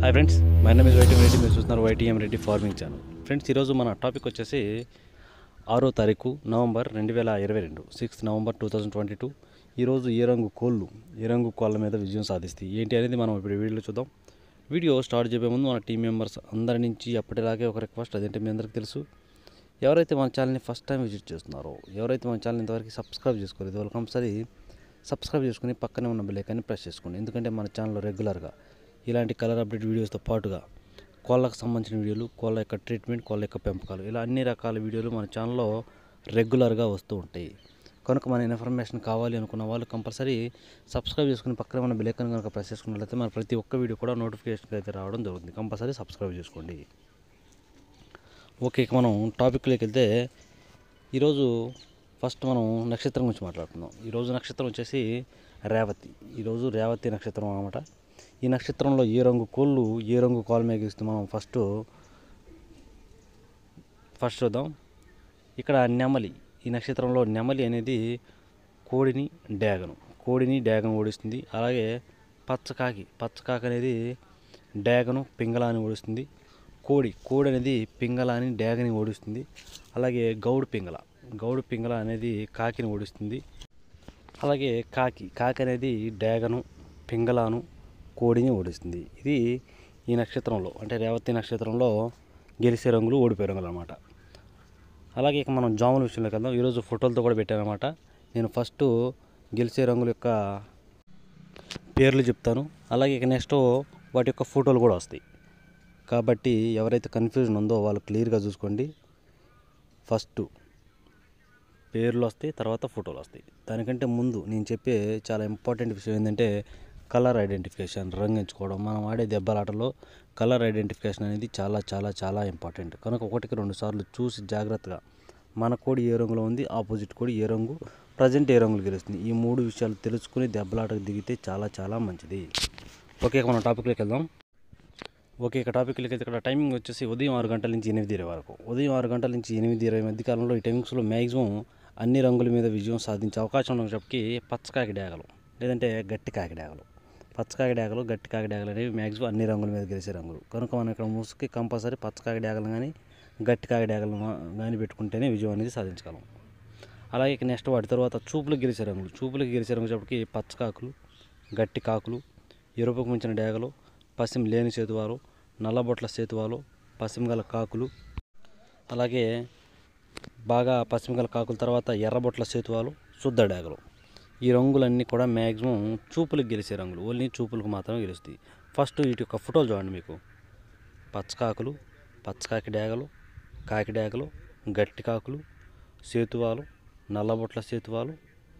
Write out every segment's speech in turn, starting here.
hi friends my name is YTM Reddy మీరు చూస్తున్నారు YTM Reddy farming channel friends ఈరోజు మన టాపిక్ వచ్చేసి ఆరో తారీఖు నవంబర్ రెండు వేల ఇరవై రెండు sixth November two thousand twenty two ఈరోజు ఏ రంగు కోళ్ళు ఏ రంగు కోళ్ళ మీద విజయం సాధిస్తాయి ఏంటి అనేది మనం ఇప్పుడు వీడియోలో చూద్దాం వీడియో స్టార్ట్ చేయబోయే ముందు మన టీం మెంబర్స్ అందరి నుంచి అప్పటిలాగే ఒక రిక్వెస్ట్ అదేంటే మీ అందరికీ తెలుసు ఎవరైతే మన ఛానల్ని ఫస్ట్ టైం విజిట్ చేస్తున్నారో ఎవరైతే మన ఛానల్ ఇంతవరకు సబ్స్క్రైబ్ చేసుకోలేదు వాళ్ళు కంపల్సరీ సబ్స్క్రైబ్ చేసుకుని పక్కనే ఉన్న బెల్ ఐకాన్ని ప్రెస్ చేసుకోండి ఎందుకంటే మన ఛానల్లో రెగ్యులర్గా ఇలాంటి కలర్ అప్డేట్ వీడియోస్తో పాటుగా కోళ్ళకు సంబంధించిన వీడియోలు కోళ్ళ యొక్క ట్రీట్మెంట్ కోళ్ళ యొక్క పెంపకాలు ఇలా అన్ని రకాల వీడియోలు మన ఛానల్లో రెగ్యులర్గా వస్తూ ఉంటాయి కనుక మన ఇన్ఫర్మేషన్ కావాలి అనుకున్న వాళ్ళు కంపల్సరీ సబ్స్క్రైబ్ చేసుకుని పక్కనే ఉన్న బెల్ ఐకాన్ కనుక ప్రెస్ చేసుకున్నట్లయితే మన ప్రతి ఒక్క వీడియో కూడా నోటిఫికేషన్ అయితే రావడం జరుగుతుంది కంపల్సరీ సబ్స్క్రైబ్ చేసుకోండి ఓకే ఇక మనం టాపిక్లోకి వెళ్తే ఈరోజు ఫస్ట్ మనం నక్షత్రం గురించి మాట్లాడుకుందాం ఈరోజు నక్షత్రం వచ్చేసి రేవతి ఈరోజు రేవతి నక్షత్రం అన్నమాట ఈ నక్షత్రంలో ఏ రంగు కోళ్ళు ఏ రంగు కోళ్ళ మీద గీస్తే మనం ఫస్ట్ ఫస్ట్ చూద్దాం ఇక్కడ నెమలి ఈ నక్షత్రంలో నెమలి అనేది కోడిని డ్యాగను కోడిని డ్యాగను ఓడిస్తుంది అలాగే పచ్చకాకి పచ్చకాకి అనేది డ్యాగను పింగళాన్ని ఓడిస్తుంది కోడి కోడి అనేది పింగళాని డ్యాగని ఓడిస్తుంది అలాగే గౌడు పింగళ గౌడు పింగళ అనేది కాకిని ఓడిస్తుంది అలాగే కాకి కాకి అనేది డ్యాగను పింగళాను కోడిని ఓడిస్తుంది ఇది ఈ నక్షత్రంలో అంటే రేవతి నక్షత్రంలో గెలిచే రంగులు ఓడిపోయే రంగులు అనమాట అలాగే ఇక మనం జాముల విషయంలోకి వెళ్దాం ఈరోజు ఫోటోలతో కూడా పెట్టాను అనమాట నేను ఫస్ట్ గెలిచే రంగుల యొక్క పేర్లు చెప్తాను అలాగే ఇక నెక్స్ట్ వాటి యొక్క ఫోటోలు కూడా వస్తాయి కాబట్టి ఎవరైతే కన్ఫ్యూజన్ ఉందో వాళ్ళు క్లియర్గా చూసుకోండి ఫస్ట్ పేర్లు వస్తాయి తర్వాత ఫోటోలు వస్తాయి దానికంటే ముందు నేను చెప్పే చాలా ఇంపార్టెంట్ విషయం ఏంటంటే కలర్ ఐడెంటిఫికేషన్ రంగు ఎంచుకోవడం మనం ఆడే దెబ్బలాటలో కలర్ ఐడెంటిఫికేషన్ అనేది చాలా చాలా చాలా ఇంపార్టెంట్ కనుక ఒకటికి రెండు సార్లు చూసి జాగ్రత్తగా మన కోడి ఏ రంగులో ఉంది ఆపోజిట్ కోడి ఏ రంగు ప్రజెంట్ ఏ రంగులు గెలుస్తుంది ఈ మూడు విషయాలు తెలుసుకుని దెబ్బలాటకు దిగితే చాలా చాలా మంచిది ఓకే ఇక మనం టాపిక్లోకి వెళ్దాం ఓకే ఇక టాపిక్లోకి వెళ్తే ఇక్కడ టైమింగ్ వచ్చేసి ఉదయం ఆరు గంటల నుంచి ఎనిమిది ఇరవై వరకు ఉదయం ఆరు గంటల నుంచి ఎనిమిది ఇరవై మధ్య కాలంలో ఈ టైమింగ్స్లో మ్యాక్సిమం అన్ని రంగుల మీద విజయం సాధించే అవకాశం ఉన్నప్పటికీ పచ్చకాకి డ్యాగలు లేదంటే గట్టి కాకి డ్యాగలు పచ్చకాకి డ్యాగలు గట్టి కాకి డ్యాగలు అనేవి మ్యాక్సిమం అన్ని రంగుల మీద గెలిచే రంగులు కనుక మనం ఇక్కడ ముసుకి కంపల్సరీ పచ్చకాకి డ్యాగలు కానీ గట్టి కాకి డ్యాగలు కానీ పెట్టుకుంటేనే విజయం అనేది సాధించగలం అలాగే ఇక నెక్స్ట్ వాటి తర్వాత చూపులకు గెలిచే రంగులు చూపులకు గెలిచే రంగులప్పటికి పచ్చకాకులు గట్టి కాకులు ఎరుపుకు మించిన డేగలు పసిం లేని చేతువాలు నల్లబొట్ల చేతువాలు పసిమిగల కాకులు అలాగే బాగా పసిమిగల కాకుల తర్వాత ఎర్రబొట్ల సేతువాలు శుద్ధ డేగలు ఈ రంగులన్నీ కూడా మ్యాక్సిమం చూపులకు గెలిచే రంగులు ఓన్లీ చూపులకు మాత్రమే గెలుస్తాయి ఫస్ట్ వీటి యొక్క ఫోటోలు చూడండి మీకు పచ్చకాకులు పచ్చకాకి డేగలు కాకి డేగలు గట్టి కాకులు సేతువాలు నల్లబొట్ల సేతువాలు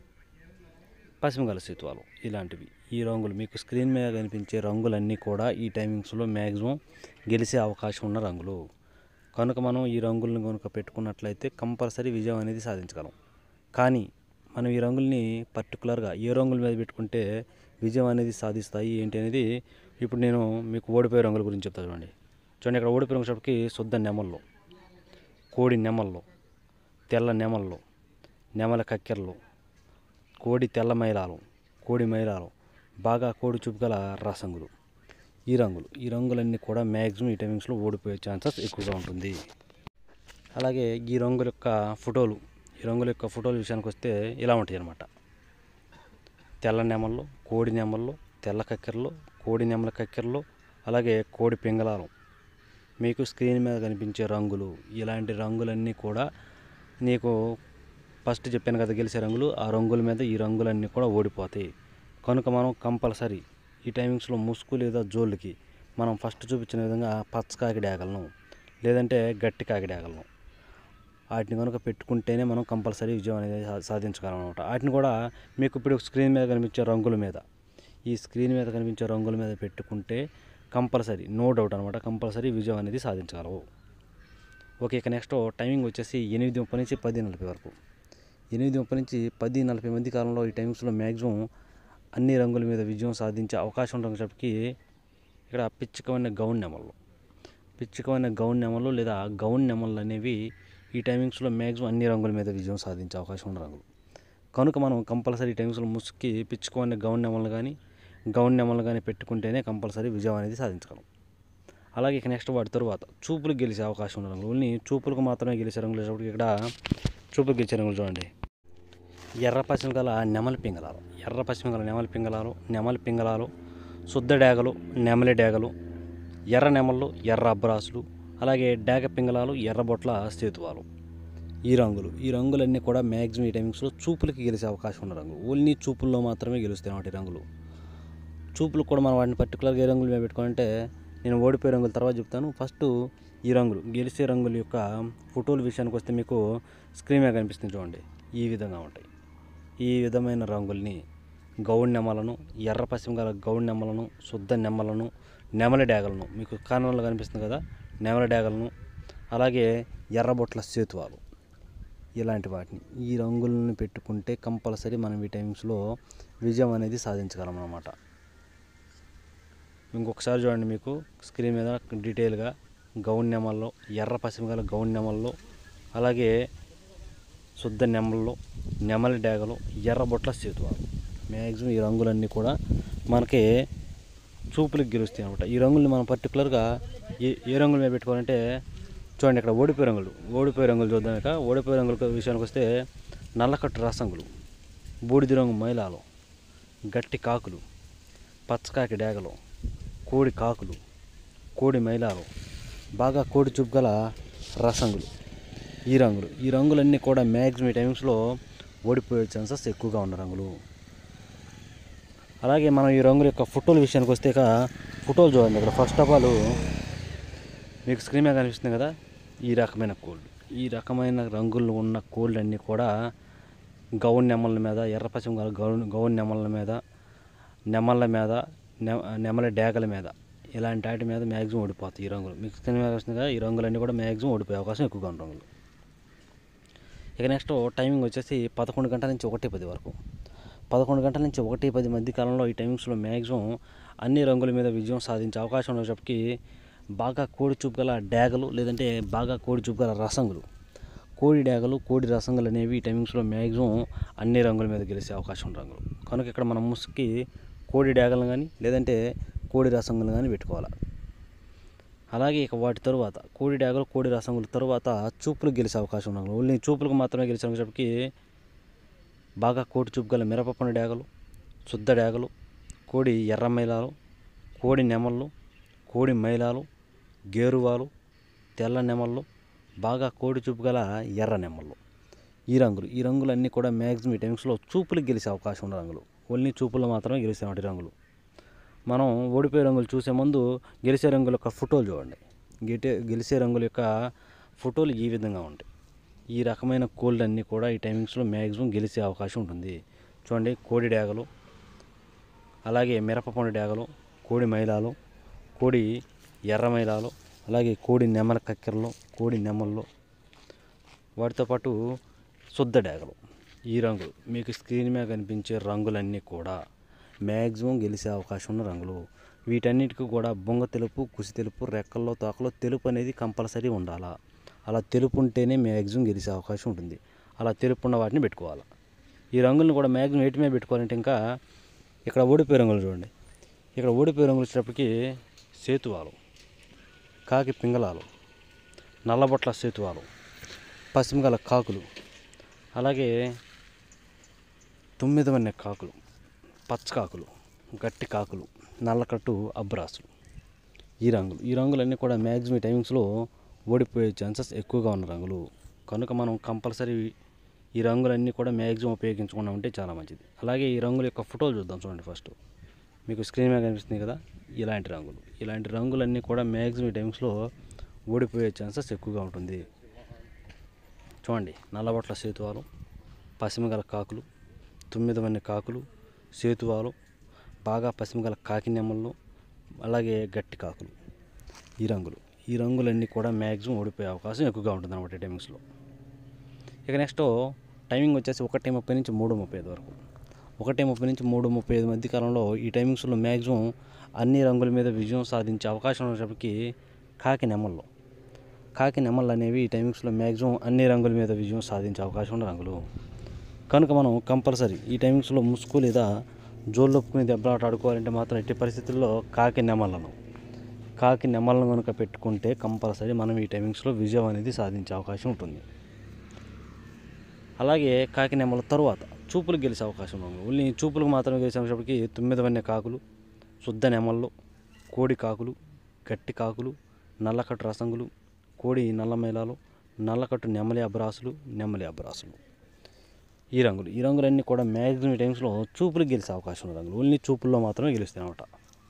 పశ్చిమగల సేతువాలు ఇలాంటివి ఈ రంగులు మీకు స్క్రీన్ మీద కనిపించే రంగులన్నీ కూడా ఈ టైమింగ్స్లో మ్యాక్సిమం గెలిచే అవకాశం ఉన్న రంగులు కనుక మనం ఈ రంగులను కనుక పెట్టుకున్నట్లయితే కంపల్సరీ విజయం అనేది సాధించగలం కానీ మనం ఈ రంగుల్ని పర్టికులర్గా ఏ రంగుల మీద పెట్టుకుంటే విజయం అనేది సాధిస్తాయి ఏంటి అనేది ఇప్పుడు నేను మీకు ఓడిపోయే రంగుల గురించి చెప్తాను చూడండి చూడండి ఇక్కడ ఓడిపోయే రంగులకి శుద్ధ నెమల్లో కోడి నెమల్లో తెల్ల నెమల్లో నెమల కక్కెరలు కోడి తెల్ల మైలాలు కోడి మైలాలు బాగా కోడి చూపు గల రసంగులు ఈ రంగులు ఈ రంగులన్నీ కూడా మ్యాక్సిమం ఈ టైమింగ్స్లో ఓడిపోయే ఛాన్సెస్ ఎక్కువగా ఉంటుంది అలాగే ఈ రంగుల యొక్క ఫోటోలు ఈ రంగుల యొక్క ఫోటోల విషయానికి వస్తే ఇలా ఉంటాయి అన్నమాట తెల్ల నెమల్లో కోడి నెమల్లో తెల్ల కక్కెరలు కోడి నెమల కక్కెరలు అలాగే కోడి పింగళాలు మీకు స్క్రీన్ మీద కనిపించే రంగులు ఇలాంటి రంగులన్నీ కూడా నీకు ఫస్ట్ చెప్పాను కదా గెలిచే రంగులు ఆ రంగుల మీద ఈ రంగులన్నీ కూడా ఓడిపోతాయి కనుక మనం కంపల్సరీ ఈ టైమింగ్స్లో ముసుగు లేదా జోళ్ళకి మనం ఫస్ట్ చూపించిన విధంగా పచ్చకాకి డ్యాగలను లేదంటే గట్టి కాకి డ్యాగలను వాటిని కనుక పెట్టుకుంటేనే మనం కంపల్సరీ విజయం అనేది సా- సాధించగలం అనమాట వాటిని కూడా మీకు ఇప్పుడు స్క్రీన్ మీద కనిపించే రంగుల మీద ఈ స్క్రీన్ మీద కనిపించే రంగుల మీద పెట్టుకుంటే కంపల్సరీ నో డౌట్ అనమాట కంపల్సరీ విజయం అనేది సాధించగలవు ఓకే ఇక నెక్స్ట్ టైమింగ్ వచ్చేసి ఎనిమిది ముప్పై నుంచి పది నలభై వరకు ఎనిమిది ముప్పై నుంచి పది నలభై మధ్య కాలంలో ఈ టైమ్స్లో మ్యాక్సిమం అన్ని రంగుల మీద విజయం సాధించే అవకాశం ఉన్నప్పటికీ ఇక్కడ పిచ్చుకమైన గౌన్ నెమళ్ళు పిచ్చుకమైన గౌన్ నెమలు లేదా గౌన్ నెమళ్ళు అనేవి ఈ టైమింగ్స్లో మ్యాక్సిమం అన్ని రంగుల మీద విజయం సాధించే అవకాశం ఉన్న రంగులు కనుక మనం కంపల్సరీ టైమ్స్లో ముసుకి పిచ్చుకోని గౌన్ నెమలు కానీ గౌన్ నెమలు కానీ పెట్టుకుంటేనే కంపల్సరీ విజయం అనేది సాధించగలం అలాగే ఇక నెక్స్ట్ వాటి తరువాత చూపులకు గెలిచే అవకాశం ఉన్న రంగులు ఓన్లీ చూపులకు మాత్రమే గెలిచే రంగులు వచ్చేటప్పటికి ఇక్కడ చూపులకు గెలిచే రంగులు చూడండి ఎర్ర పశ్చిమ గల నెమలి పింగళాలు ఎర్ర పశ్చిమ గల నెమలి పింగళాలు నెమలి పింగళాలు శుద్ధ డేగలు నెమలి డేగలు ఎర్ర నెమళ్ళు ఎర్ర అబ్బరాసులు అలాగే డేగ పింగళాలు ఎర్ర బొట్ల సేతువాలు ఈ రంగులు ఈ రంగులన్నీ కూడా మ్యాక్సిమం ఈ టైమింగ్స్లో చూపులకి గెలిచే అవకాశం ఉన్న రంగులు ఓన్లీ చూపుల్లో మాత్రమే గెలుస్తాయి వాటి రంగులు చూపులకు కూడా మనం వాటిని పర్టికులర్గా ఏ రంగులు మేము పెట్టుకోవాలంటే నేను ఓడిపోయే రంగుల తర్వాత చెప్తాను ఫస్ట్ ఈ రంగులు గెలిచే రంగుల యొక్క ఫోటోల విషయానికి వస్తే మీకు స్క్రీన్ మీద కనిపిస్తుంది చూడండి ఈ విధంగా ఉంటాయి ఈ విధమైన రంగుల్ని గౌడ్ నెమ్మలను ఎర్ర పశ్చిమ గల గౌడ్ నెమ్మలను శుద్ధ నెమ్మలను నెమలి డేగలను మీకు కారణంలో కనిపిస్తుంది కదా నెమలి డేగలను అలాగే ఎర్రబొట్ల సేతువాలు ఇలాంటి వాటిని ఈ రంగులను పెట్టుకుంటే కంపల్సరీ మనం ఈ టైమ్స్లో విజయం అనేది సాధించగలం అన్నమాట ఇంకొకసారి చూడండి మీకు స్క్రీన్ మీద డీటెయిల్గా గౌన్ నెమల్లో ఎర్ర పశ్చిమ గల గౌన్ నెమల్లో అలాగే శుద్ధ నెమల్లో నెమలి డేగలు ఎర్రబొట్ల సేతువాలు మ్యాక్సిమం ఈ రంగులన్నీ కూడా మనకి చూపులకు గెలుస్తాయి అనమాట ఈ రంగుల్ని మనం పర్టికులర్గా ఏ ఏ రంగుల మీద పెట్టుకోవాలంటే చూడండి ఇక్కడ ఓడిపోయే రంగులు ఓడిపోయే రంగులు చూద్దాం ఇక ఓడిపోయే రంగుల విషయానికి వస్తే నల్లకట్టు రసంగులు బూడిద రంగు మైలాలు గట్టి కాకులు పచ్చకాకి డేగలు కోడి కాకులు కోడి మైలాలు బాగా కోడి చూపు గల రసంగులు ఈ రంగులు ఈ రంగులన్నీ కూడా మ్యాక్సిమం ఈ టైమ్స్లో ఓడిపోయే ఛాన్సెస్ ఎక్కువగా ఉన్న రంగులు అలాగే మనం ఈ రంగుల యొక్క ఫోటోల విషయానికి వస్తే ఇక ఫోటోలు చూడండి ఇక్కడ ఫస్ట్ ఆఫ్ ఆల్ మీకు స్క్రీన్ మీద కనిపిస్తుంది కదా ఈ రకమైన కోళ్ళు ఈ రకమైన రంగులు ఉన్న కోళ్ళు అన్నీ కూడా గౌన్ నెమ్మల మీద ఎర్ర పశ్చిమ గల గౌన్ గౌన్ నెమ్మల మీద నెమ్మల మీద నె- నెమలి డేగల మీద ఇలాంటి వాటి మీద మ్యాక్సిమం ఓడిపోతాయి ఈ రంగులు మీకు స్క్రీన్ మీద కనిపిస్తుంది కదా ఈ రంగులన్నీ కూడా మ్యాక్సిమం ఓడిపోయే అవకాశం ఎక్కువగా ఉన్న రంగులు ఇక నెక్స్ట్ టైమింగ్ వచ్చేసి పదకొండు గంటల నుంచి ఒకటి పది వరకు పదకొండు గంటల నుంచి ఒకటి పది మధ్య కాలంలో ఈ టైమింగ్స్లో మ్యాక్సిమం అన్ని రంగుల మీద విజయం సాధించే అవకాశం ఉన్నప్పటికీ బాగా కోడి చూపు గల డ్యాగలు లేదంటే బాగా కోడి చూపు గల రసంగులు కోడి డ్యాగలు కోడి రసంగులు అనేవి ఈ టైమింగ్స్లో మ్యాక్సిమం అన్ని రంగుల మీద గెలిచే అవకాశం ఉన్న రంగులు కనుక ఇక్కడ మనం ముసుకి కోడి డ్యాగలను కానీ లేదంటే కోడి రసంగులు కానీ పెట్టుకోవాలి అలాగే ఇక వాటి తరువాత కోడి డ్యాగలు కోడి రసంగుల తరువాత చూపులకు గెలిచే అవకాశం ఉన్న రంగులు ఓన్లీ చూపులకు మాత్రమే గెలిచే వచ్చేటప్పటికి బాగా కోడి చూపు గల మిరపపండు డేగలు శుద్ధ డేగలు కోడి ఎర్ర మైలాలు కోడి నెమళ్ళు కోడి మైలాలు గేరువాలు తెల్ల నెమళ్ళు బాగా కోడి చూపు గల ఎర్ర నెమళ్ళు ఈ రంగులు ఈ రంగులన్నీ కూడా మ్యాక్సిమం ఈ టైమ్స్లో చూపులకు గెలిచే అవకాశం ఉన్న రంగులు ఓన్లీ చూపులు మాత్రమే గెలిచే వాటి రంగులు మనం ఓడిపోయే రంగులు చూసే ముందు గెలిచే రంగుల యొక్క ఫోటోలు చూడండి గెటే గెలిచే రంగుల యొక్క ఫోటోలు ఈ విధంగా ఉంటాయి ఈ రకమైన కోళ్ళు అన్నీ కూడా ఈ టైమింగ్స్లో మ్యాక్సిమం గెలిచే అవకాశం ఉంటుంది చూడండి కోడి డేగలు అలాగే మిరపపండు డేగలు కోడి మైలాలు కోడి ఎర్ర మైలాలు అలాగే కోడి నెమల కక్కెరలు కోడి నెమళ్ళు వాటితో పాటు శుద్ధ డేగలు ఈ రంగులు మీకు స్క్రీన్ మీద కనిపించే రంగులన్నీ కూడా మ్యాక్సిమం గెలిచే అవకాశం ఉన్న రంగులు వీటన్నిటికీ కూడా బొంగ తెలుపు కుసి తెలుపు రెక్కల్లో తోకలో తెలుపు అనేది కంపల్సరీ ఉండాలా అలా తెలుపు ఉంటేనే మ్యాక్సిమం గెలిచే అవకాశం ఉంటుంది అలా తెలుపు ఉన్న వాటిని పెట్టుకోవాలి ఈ రంగులను కూడా మ్యాక్సిమం ఎయిట్ మీద పెట్టుకోవాలంటే ఇంకా ఇక్కడ ఓడిపోయే రంగులు చూడండి ఇక్కడ ఓడిపోయే రంగులు వచ్చేటప్పటికి సేతువాలు కాకి పింగళాలు నల్లబొట్ల సేతువాలు పశ్చిమగల కాకులు అలాగే తొమ్మిది వన్నె కాకులు పచ్చకాకులు గట్టి కాకులు నల్లకట్టు అబ్రాసులు ఈ రంగులు ఈ రంగులన్నీ కూడా మ్యాక్సిమం టైమింగ్స్లో ఓడిపోయే ఛాన్సెస్ ఎక్కువగా ఉన్న రంగులు కనుక మనం కంపల్సరీ ఈ రంగులన్నీ కూడా మ్యాక్సిమం ఉపయోగించకుండా ఉంటే చాలా మంచిది అలాగే ఈ రంగుల యొక్క ఫోటోలు చూద్దాం చూడండి ఫస్ట్ మీకు స్క్రీన్ మీద కనిపిస్తుంది కదా ఇలాంటి రంగులు ఇలాంటి రంగులన్నీ కూడా మ్యాక్సిమం టైమ్స్లో ఓడిపోయే ఛాన్సెస్ ఎక్కువగా ఉంటుంది చూడండి నల్లబొట్ల సేతువాలు పశ్చిమగల కాకులు తొమ్మిది మంది కాకులు సేతువాలు బాగా పశ్చిమగల కాకి నెమ్మలు అలాగే గట్టి కాకులు ఈ రంగులు ఈ రంగులన్నీ కూడా మ్యాక్సిమం ఓడిపోయే అవకాశం ఎక్కువగా ఉంటుంది అనమాట టైమింగ్స్లో ఇక నెక్స్ట్ టైమింగ్ వచ్చేసి ఒకటి ముప్పై నుంచి మూడు ముప్పై ఐదు వరకు ఒకటి ముప్పై నుంచి మూడు ముప్పై ఐదు మధ్య కాలంలో ఈ టైమింగ్స్లో మ్యాక్సిమం అన్ని రంగుల మీద విజయం సాధించే అవకాశం ఉన్నప్పటికీ కాకి నెమళ్ళు కాకి నెమళ్ళు అనేవి ఈ టైమింగ్స్లో మ్యాక్సిమం అన్ని రంగుల మీద విజయం సాధించే అవకాశం ఉన్న రంగులు కనుక మనం కంపల్సరీ ఈ టైమింగ్స్లో ముసుగు లేదా జోళ్ళొప్పుకుని దెబ్బలాట ఆడుకోవాలంటే మాత్రం ఎట్టి పరిస్థితుల్లో కాకి నెమళ్ళను కాకి నెమలను కనుక పెట్టుకుంటే కంపల్సరీ మనం ఈ టైమింగ్స్లో విజయం అనేది సాధించే అవకాశం ఉంటుంది అలాగే కాకి నెమల తరువాత చూపులు గెలిచే అవకాశం ఉంది ఓన్లీ చూపులకు మాత్రమే గెలిచేటప్పటికి తొమ్మిది వన్య కాకులు శుద్ధ నెమళ్ళు కోడి కాకులు గట్టి కాకులు నల్లకట్టు రసంగులు కోడి నల్ల మేళాలు నల్లకట్టు నెమలి అబ్రాసులు నెమలి అబ్రాసులు ఈ రంగులు ఈ రంగులన్నీ కూడా మ్యాక్సిమం టైమ్స్లో చూపులకు గెలిచే అవకాశం ఉన్న రంగులు ఓన్లీ చూపుల్లో మాత్రమే గెలుస్తాయి అన్నమాట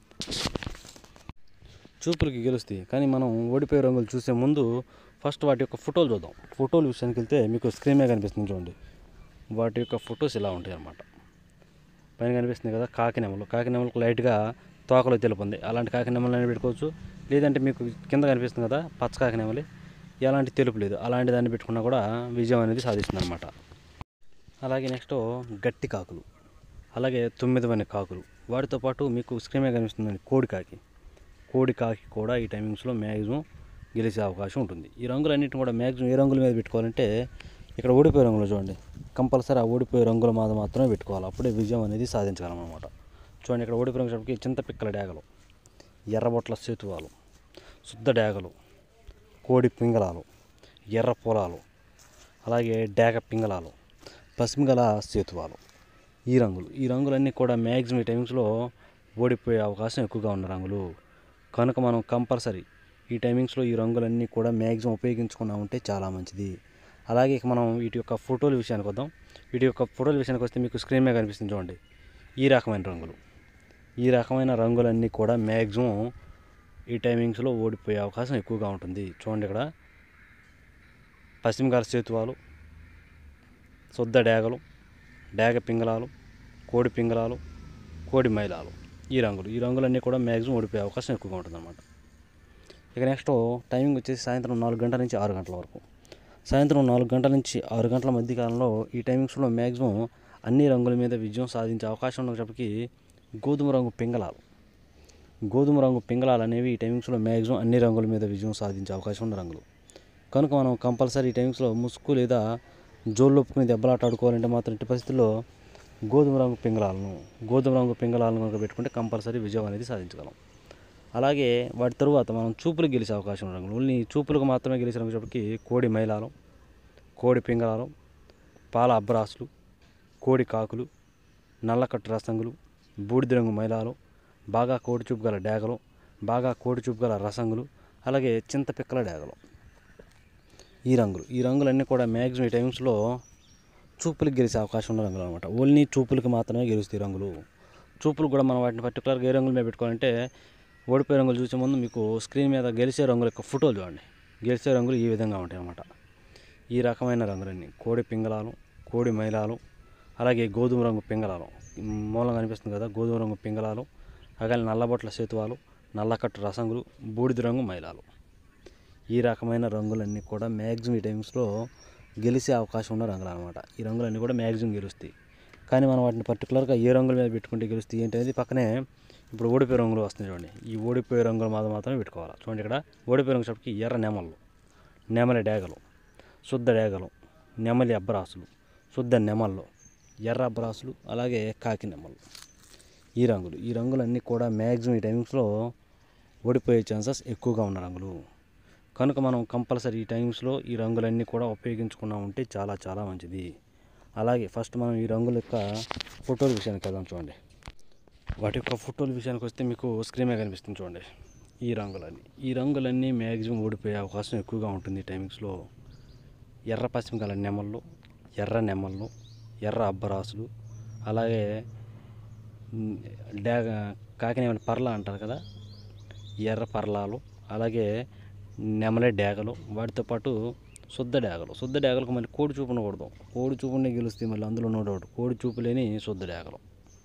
చూపులకి గెలుస్తాయి కానీ మనం ఓడిపోయే రంగులు చూసే ముందు ఫస్ట్ వాటి యొక్క ఫోటోలు చూద్దాం ఫోటోల విషయానికి వెళ్తే మీకు స్క్రీన్ మీద కనిపిస్తుంది చూడండి వాటి యొక్క ఫొటోస్ ఇలా ఉంటాయి అన్నమాట పైన కనిపిస్తుంది కదా కాకినెమలు కాకినెమలకు లైట్గా తోకలో తెలుపుంది అలాంటి కాకినెమలని పెట్టుకోవచ్చు లేదంటే మీకు కింద కనిపిస్తుంది కదా పచ్చ కాకినెమలి ఎలాంటి తెలుపు లేదు అలాంటి దాన్ని పెట్టుకున్నా కూడా విజయం అనేది సాధిస్తుంది అనమాట అలాగే నెక్స్ట్ గట్టి కాకులు అలాగే తొమ్మిది వన్ని కాకులు వాటితో పాటు మీకు స్క్రీన్ మీద కనిపిస్తుంది కోడి కాకి కోడి కాకి కూడా ఈ టైమింగ్స్లో మ్యాక్సిమం గెలిచే అవకాశం ఉంటుంది ఈ రంగులన్నింటిని కూడా మ్యాక్సిమం ఏ రంగుల మీద పెట్టుకోవాలంటే ఇక్కడ ఓడిపోయే రంగులు చూడండి కంపల్సరీ ఆ ఓడిపోయే రంగుల మీద మాత్రమే పెట్టుకోవాలి అప్పుడే విజయం అనేది సాధించగలం అనమాట చూడండి ఇక్కడ ఓడిపోయే రంగులకి చింతపిక్కల డేగలు ఎర్రబొట్ల సేతువాలు శుద్ధ డేగలు కోడి పింగళాలు ఎర్ర పొలాలు అలాగే డేగ పింగళాలు పసిమిగల సేతువాలు ఈ రంగులు ఈ రంగులన్నీ కూడా మ్యాక్సిమం ఈ టైమింగ్స్లో ఓడిపోయే అవకాశం ఎక్కువగా ఉన్న రంగులు కనుక మనం కంపల్సరీ ఈ టైమింగ్స్లో ఈ రంగులన్నీ కూడా మ్యాక్సిమం ఉపయోగించుకున్నా ఉంటే చాలా మంచిది అలాగే ఇక మనం వీటి యొక్క ఫోటోల విషయానికి వద్దాం వీటి యొక్క ఫోటోల విషయానికి వస్తే మీకు స్క్రీన్ మీద కనిపిస్తుంది చూడండి ఈ రకమైన రంగులు ఈ రకమైన రంగులన్నీ కూడా మ్యాక్సిమం ఈ టైమింగ్స్లో ఓడిపోయే అవకాశం ఎక్కువగా ఉంటుంది చూడండి ఇక్కడ పశ్చిమగాల సేతువాలు శుద్ధ డేగలు డేగ పింగళాలు కోడి పింగళాలు కోడి మైలాలు ఈ రంగులు ఈ రంగులన్నీ కూడా మ్యాక్సిమం ఓడిపోయే అవకాశం ఎక్కువగా ఉంటుంది అన్నమాట ఇక నెక్స్ట్ టైమింగ్ వచ్చేసి సాయంత్రం నాలుగు గంటల నుంచి ఆరు గంటల వరకు సాయంత్రం నాలుగు గంటల నుంచి ఆరు గంటల మధ్య కాలంలో ఈ టైమింగ్స్లో మ్యాక్సిమం అన్ని రంగుల మీద విజయం సాధించే అవకాశం ఉన్నప్పటికీ గోధుమ రంగు పింగళాలు గోధుమ రంగు పింగళాలు అనేవి ఈ టైమింగ్స్లో మ్యాక్సిమం అన్ని రంగుల మీద విజయం సాధించే అవకాశం ఉన్న రంగులు కనుక మనం కంపల్సరీ ఈ టైమింగ్స్లో ముసుగు లేదా జోళ్ళొప్పుకుని దెబ్బలాట ఆడుకోవాలంటే మాత్రం ఇట్టి పరిస్థితుల్లో గోధుమ రంగు పింగళాలను గోధుమ రంగు పింగళాలను కనుక పెట్టుకుంటే కంపల్సరీ విజయం అనేది సాధించగలం అలాగే వాటి తరువాత మనం చూపులకు గెలిచే అవకాశం ఉన్న రంగులు ఓన్లీ చూపులకు మాత్రమే గెలిచే రంగులకి కోడి మైలాలు కోడి పింగళాలు పాల అబ్రాసులు కోడి కాకులు నల్లకట్టు రసంగులు బూడిద రంగు మైలాలు బాగా కోడి చూపు గల డేగలు బాగా కోడి చూపు గల రసంగులు అలాగే చింతపిక్కల డేగలు ఈ రంగులు ఈ రంగులన్నీ కూడా మ్యాక్సిమం ఈ టైమ్స్లో చూపులకు గెలిచే అవకాశం ఉన్న రంగులు అనమాట ఓన్లీ చూపులకు మాత్రమే గెలుస్తాయి ఈ రంగులు చూపులు కూడా మనం వాటిని పర్టికులర్గా ఏ రంగుల మీద పెట్టుకోవాలంటే ఓడిపోయే రంగులు చూసే ముందు మీకు స్క్రీన్ మీద గెలిచే రంగుల యొక్క ఫోటోలు చూడండి గెలిచే రంగులు ఈ విధంగా ఉంటాయి అన్నమాట ఈ రకమైన రంగులన్నీ కోడి పింగళాలు కోడి మైలాలు అలాగే గోధుమ రంగు పింగళాలు మూలంగా కనిపిస్తుంది కదా గోధుమ రంగు పింగళాలు అలాగే నల్లబొట్ల సేతువాలు నల్లకట్టు రసంగులు బూడిద రంగు మైలాలు ఈ రకమైన రంగులన్నీ కూడా మ్యాక్సిమం ఈ టైమ్స్లో గెలిచే అవకాశం ఉన్న రంగులు అనమాట ఈ రంగులన్నీ కూడా మ్యాక్సిమం గెలుస్తాయి కానీ మనం వాటిని పర్టికులర్గా ఏ రంగుల మీద పెట్టుకుంటే గెలుస్తాయి ఏంటి అనేది పక్కనే ఇప్పుడు ఓడిపోయే రంగులు వస్తున్నాయి చూడండి ఈ ఓడిపోయే రంగుల మీద మాత్రమే పెట్టుకోవాలి చూడండి ఇక్కడ ఓడిపోయే రంగు చెప్పి ఎర్ర నెమలు నెమలి డేగలు శుద్ధ డేగలు నెమలి అబ్బరాసులు శుద్ధ నెమళ్ళు ఎర్ర అబ్బరాసులు అలాగే కాకి నెమలు ఈ రంగులు ఈ రంగులన్నీ కూడా మ్యాక్సిమం ఈ టైమింగ్స్లో ఓడిపోయే ఛాన్సెస్ ఎక్కువగా ఉన్న రంగులు కనుక మనం కంపల్సరీ ఈ టైమ్స్లో ఈ రంగులన్నీ కూడా ఉపయోగించుకున్నా ఉంటే చాలా చాలా మంచిది అలాగే ఫస్ట్ మనం ఈ రంగుల యొక్క ఫోటోల విషయానికి వెళ్దాం చూడండి వాటి యొక్క ఫోటోల విషయానికి వస్తే మీకు స్క్రీన్ మీద కనిపిస్తుంది చూడండి ఈ రంగులన్నీ ఈ రంగులన్నీ మ్యాక్సిమం ఓడిపోయే అవకాశం ఎక్కువగా ఉంటుంది ఈ టైమింగ్స్లో ఎర్ర పశ్చిమ గల నెమళ్ళు ఎర్ర నెమళ్ళు ఎర్ర అబ్బరాసులు అలాగే మ్, డాగ కాకినేమని పర్ల అంటారు కదా ఎర్ర పర్లాలు అలాగే నెమలే డేగలు వాటితో పాటు శుద్ధ డేగలు శుద్ధ డేగలకు మళ్ళీ కోడి చూపు ఉండకూడదు కోడి చూపునే గెలుస్తాయి మళ్ళీ అందులో నో డౌట్ కోడి చూపు లేని శుద్ధ డేగలు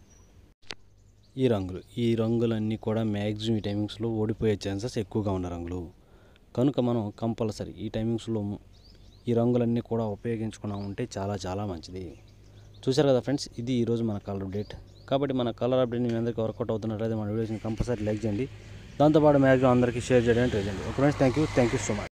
ఈ రంగులు ఈ రంగులన్నీ కూడా మ్యాక్సిమం ఈ టైమింగ్స్లో ఓడిపోయే ఛాన్సెస్ ఎక్కువగా ఉన్న రంగులు కనుక మనం కంపల్సరీ ఈ టైమింగ్స్లో ఈ రంగులన్నీ కూడా ఉపయోగించుకున్నాం ఉంటే చాలా చాలా మంచిది చూశారు కదా ఫ్రెండ్స్ ఇది ఈరోజు మన కలర్ అప్డేట్ కాబట్టి మన కలర్ అప్డేట్ మీ అందరికీ వర్కౌట్ అవుతున్నట్లయితే మన వీడియోస్ని కంపల్సరీ లైక్ చేయండి దాంతోపాటు మ్యాక్సిమం అందరికీ షేర్ చేయడానికి ట్రై చేయండి okay friends thank you thank you so much